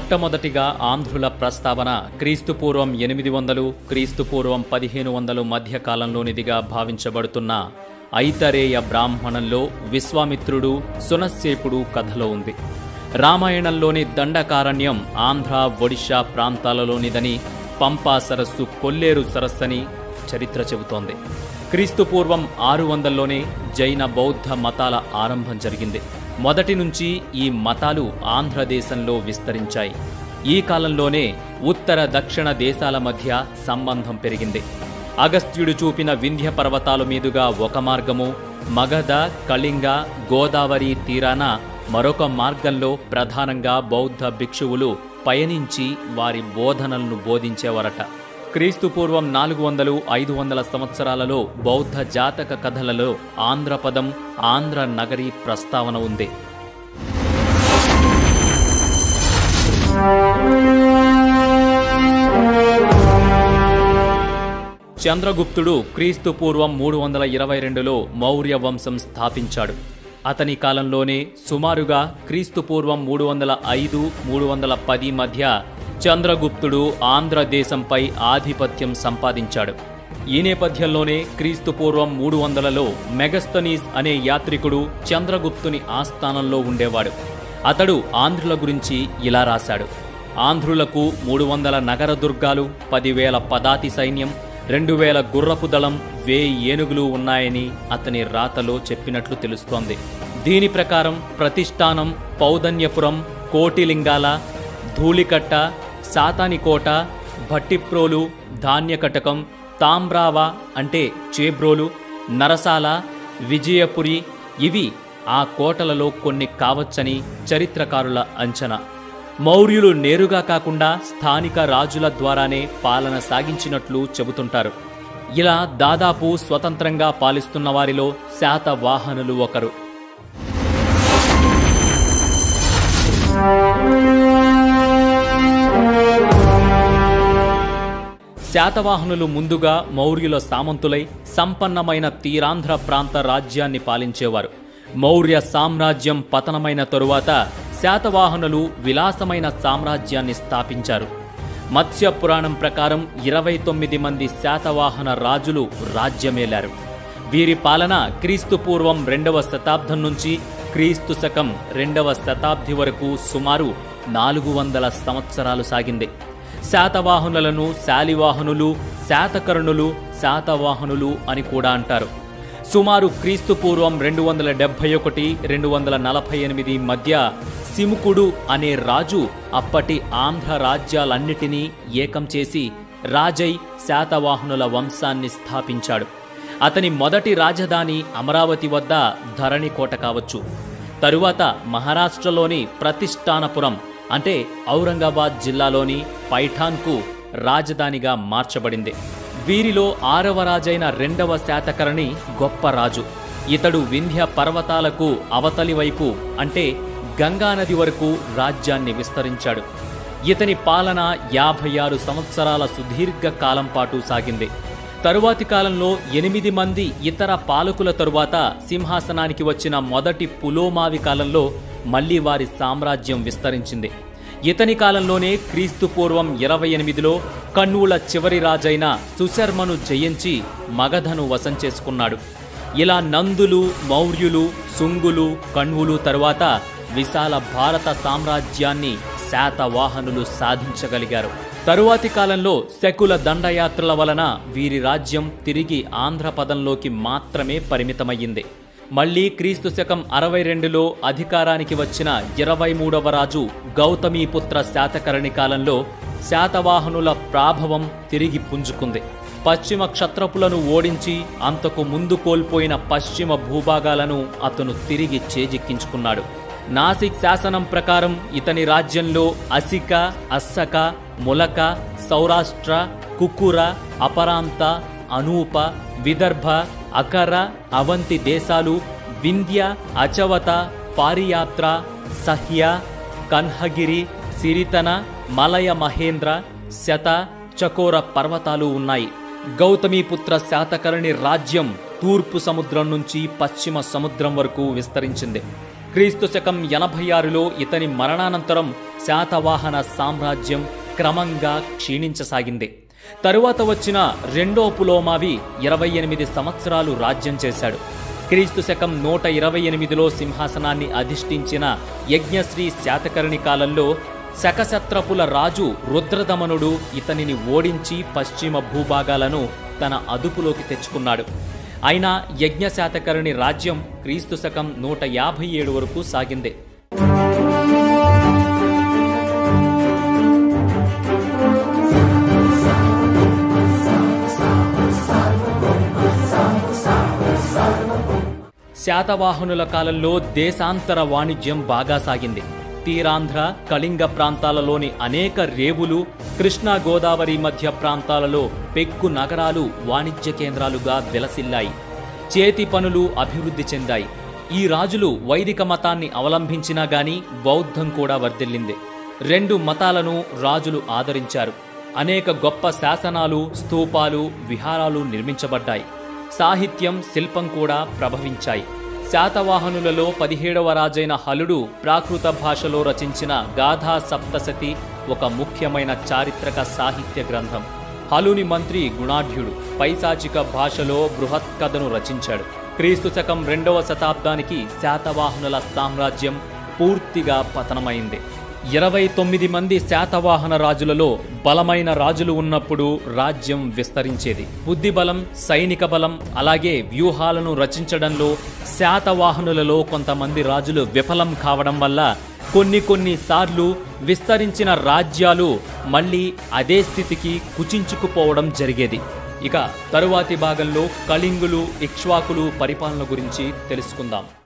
మొట్టమొదటిగా ఆంధ్రుల ప్రస్తావన క్రీస్తుపూర్వం ఎనిమిది వందలు క్రీస్తుపూర్వం పదిహేను వందలు మధ్య కాలంలోనిదిగా భావించబడుతున్న ఐతరేయ బ్రాహ్మణంలో విశ్వామిత్రుడు సునశ్శేపుడు కథలో ఉంది రామాయణంలోని దండకారణ్యం ఆంధ్ర ఒడిశా ప్రాంతాలలోనిదని పంపా సరస్సు కొల్లేరు సరస్సని చరిత్ర చెబుతోంది క్రీస్తుపూర్వం ఆరు వందల్లోనే జైన బౌద్ధ మతాల ఆరంభం జరిగింది మొదటి నుంచి ఈ మతాలు ఆంధ్రదేశంలో విస్తరించాయి ఈ కాలంలోనే ఉత్తర దక్షిణ దేశాల మధ్య సంబంధం పెరిగింది అగస్త్యుడు చూపిన వింధ్య పర్వతాల మీదుగా ఒక మార్గము మగధ కళింగ గోదావరి తీరాన మరొక మార్గంలో ప్రధానంగా బౌద్ధ భిక్షువులు పయనించి వారి బోధనలను బోధించేవారట క్రీస్తు పూర్వం నాలుగు వందలు ఐదు వందల సంవత్సరాలలో బౌద్ధ జాతక కథలలో ఆంధ్ర పదం ఆంధ్ర నగరి ప్రస్తావన ఉంది చంద్రగుప్తుడు క్రీస్తు పూర్వం మూడు వందల ఇరవై రెండులో మౌర్య వంశం స్థాపించాడు అతని కాలంలోనే సుమారుగా క్రీస్తు పూర్వం మూడు వందల ఐదు మూడు వందల పది మధ్య చంద్రగుప్తుడు ఆంధ్రదేశంపై ఆధిపత్యం సంపాదించాడు ఈ నేపథ్యంలోనే క్రీస్తు పూర్వం మూడు వందలలో మెగస్తనీస్ అనే యాత్రికుడు చంద్రగుప్తుని ఆస్థానంలో ఉండేవాడు అతడు ఆంధ్రుల గురించి ఇలా రాశాడు ఆంధ్రులకు మూడు వందల నగర దుర్గాలు పదివేల పదాతి సైన్యం రెండు వేల గుర్రపు దళం వేయి ఏనుగులు ఉన్నాయని అతని రాతలో చెప్పినట్లు తెలుస్తోంది దీని ప్రకారం ప్రతిష్టానం పౌదన్యపురం కోటిలింగాల ధూళికట్ట సాతానికోట భట్టిప్రోలు ధాన్యకటకం తామ్రావ అంటే చేబ్రోలు నరసాల విజయపురి ఇవి ఆ కోటలలో కొన్ని కావచ్చని చరిత్రకారుల అంచనా మౌర్యులు నేరుగా కాకుండా స్థానిక రాజుల ద్వారానే పాలన సాగించినట్లు చెబుతుంటారు ఇలా దాదాపు స్వతంత్రంగా పాలిస్తున్న వారిలో శాతవాహనులు ఒకరు శాతవాహనులు ముందుగా మౌర్యుల సామంతులై సంపన్నమైన తీరాంధ్ర ప్రాంత రాజ్యాన్ని పాలించేవారు మౌర్య సామ్రాజ్యం పతనమైన తరువాత శాతవాహనులు విలాసమైన సామ్రాజ్యాన్ని స్థాపించారు మత్స్య పురాణం ప్రకారం ఇరవై తొమ్మిది మంది శాతవాహన రాజులు రాజ్యమేలారు వీరి పాలన క్రీస్తు పూర్వం రెండవ శతాబ్దం నుంచి క్రీస్తు శకం రెండవ శతాబ్ది వరకు సుమారు నాలుగు వందల సంవత్సరాలు సాగింది శాతవాహనులను శాలివాహనులు శాతకర్ణులు శాతవాహనులు అని కూడా అంటారు సుమారు క్రీస్తు పూర్వం రెండు వందల డెబ్బై ఒకటి రెండు వందల నలభై ఎనిమిది మధ్య సిముకుడు అనే రాజు అప్పటి ఆంధ్ర రాజ్యాలన్నిటినీ ఏకం చేసి రాజై శాతవాహనుల వంశాన్ని స్థాపించాడు అతని మొదటి రాజధాని అమరావతి వద్ద ధరణికోట కావచ్చు తరువాత మహారాష్ట్రలోని ప్రతిష్టానపురం అంటే ఔరంగాబాద్ జిల్లాలోని పైఠాన్కు రాజధానిగా మార్చబడింది వీరిలో ఆరవ రాజైన రెండవ శాతకర్ణి గొప్ప రాజు ఇతడు వింధ్య పర్వతాలకు అవతలి వైపు అంటే గంగానది వరకు రాజ్యాన్ని విస్తరించాడు ఇతని పాలన యాభై ఆరు సంవత్సరాల సుదీర్ఘ కాలం పాటు సాగింది తరువాతి కాలంలో ఎనిమిది మంది ఇతర పాలకుల తరువాత సింహాసనానికి వచ్చిన మొదటి పులోమావి కాలంలో మళ్లీ వారి సామ్రాజ్యం విస్తరించింది ఇతని కాలంలోనే క్రీస్తు పూర్వం ఇరవై ఎనిమిదిలో కన్నుల చివరి రాజైన సుశర్మను జయించి మగధను వశం చేసుకున్నాడు ఇలా నందులు మౌర్యులు సుంగులు కణ్వులు తరువాత విశాల భారత సామ్రాజ్యాన్ని శాతవాహనులు సాధించగలిగారు తరువాతి కాలంలో శకుల దండయాత్రల వలన వీరి రాజ్యం తిరిగి ఆంధ్రపదంలోకి మాత్రమే పరిమితమయ్యింది మళ్లీ క్రీస్తు శకం అరవై రెండులో అధికారానికి వచ్చిన ఇరవై మూడవ రాజు గౌతమీపుత్ర శాతకర్ణి కాలంలో శాతవాహనుల ప్రాభవం తిరిగి పుంజుకుంది పశ్చిమ క్షత్రపులను ఓడించి అంతకు ముందు కోల్పోయిన పశ్చిమ భూభాగాలను అతను తిరిగి చేజిక్కించుకున్నాడు నాసిక్ శాసనం ప్రకారం ఇతని రాజ్యంలో అసిక అస్సక ములక సౌరాష్ట్ర కుక్కుర అపరాంత అనూప విదర్భ అకర అవంతి దేశాలు వింధ్య అచవత పారియాత్ర సహ్య కన్హగిరి సిరితన మలయ మహేంద్ర శత చకోర పర్వతాలు ఉన్నాయి గౌతమీపుత్ర శాతకర్ణి రాజ్యం తూర్పు సముద్రం నుంచి పశ్చిమ సముద్రం వరకు విస్తరించింది క్రీస్తు శకం ఎనభై ఆరులో ఇతని మరణానంతరం శాతవాహన సామ్రాజ్యం క్రమంగా క్షీణించసాగింది తరువాత వచ్చిన రెండో పులోమావి ఇరవై ఎనిమిది సంవత్సరాలు రాజ్యం చేశాడు క్రీస్తు శకం నూట ఇరవై ఎనిమిదిలో సింహాసనాన్ని అధిష్ఠించిన యజ్ఞశ్రీ శాతకర్ణి కాలంలో శకశత్రపుల రాజు రుద్రదమనుడు ఇతనిని ఓడించి పశ్చిమ భూభాగాలను తన అదుపులోకి తెచ్చుకున్నాడు అయినా యజ్ఞశాతకర్ణి రాజ్యం క్రీస్తు శకం నూట యాభై ఏడు వరకు సాగింది శాతవాహనుల కాలంలో దేశాంతర వాణిజ్యం బాగా సాగింది తీరాంధ్ర కళింగ ప్రాంతాలలోని అనేక రేవులు కృష్ణా గోదావరి మధ్య ప్రాంతాలలో పెక్కు నగరాలు వాణిజ్య కేంద్రాలుగా విలసిల్లాయి చేతి పనులు అభివృద్ధి చెందాయి ఈ రాజులు వైదిక మతాన్ని అవలంబించినా గాని బౌద్ధం కూడా వర్ధిల్లింది రెండు మతాలను రాజులు ఆదరించారు అనేక గొప్ప శాసనాలు స్తూపాలు విహారాలు నిర్మించబడ్డాయి సాహిత్యం శిల్పం కూడా ప్రభవించాయి శాతవాహనులలో పదిహేడవ రాజైన హలుడు ప్రాకృత భాషలో రచించిన గాథా సప్తశతి ఒక ముఖ్యమైన చారిత్రక సాహిత్య గ్రంథం హలుని మంత్రి గుణాఢ్యుడు పైశాచిక భాషలో బృహత్ కథను రచించాడు క్రీస్తు శకం రెండవ శతాబ్దానికి శాతవాహనుల సామ్రాజ్యం పూర్తిగా పతనమైంది ఇరవై తొమ్మిది మంది శాతవాహన రాజులలో బలమైన రాజులు ఉన్నప్పుడు రాజ్యం విస్తరించేది బుద్ధి బలం సైనిక బలం అలాగే వ్యూహాలను రచించడంలో శాతవాహనులలో కొంతమంది రాజులు విఫలం కావడం వల్ల కొన్ని కొన్ని సార్లు విస్తరించిన రాజ్యాలు మళ్ళీ అదే స్థితికి కుచించుకుపోవడం జరిగేది ఇక తరువాతి భాగంలో కళింగులు ఇక్ష్వాకులు పరిపాలన గురించి తెలుసుకుందాం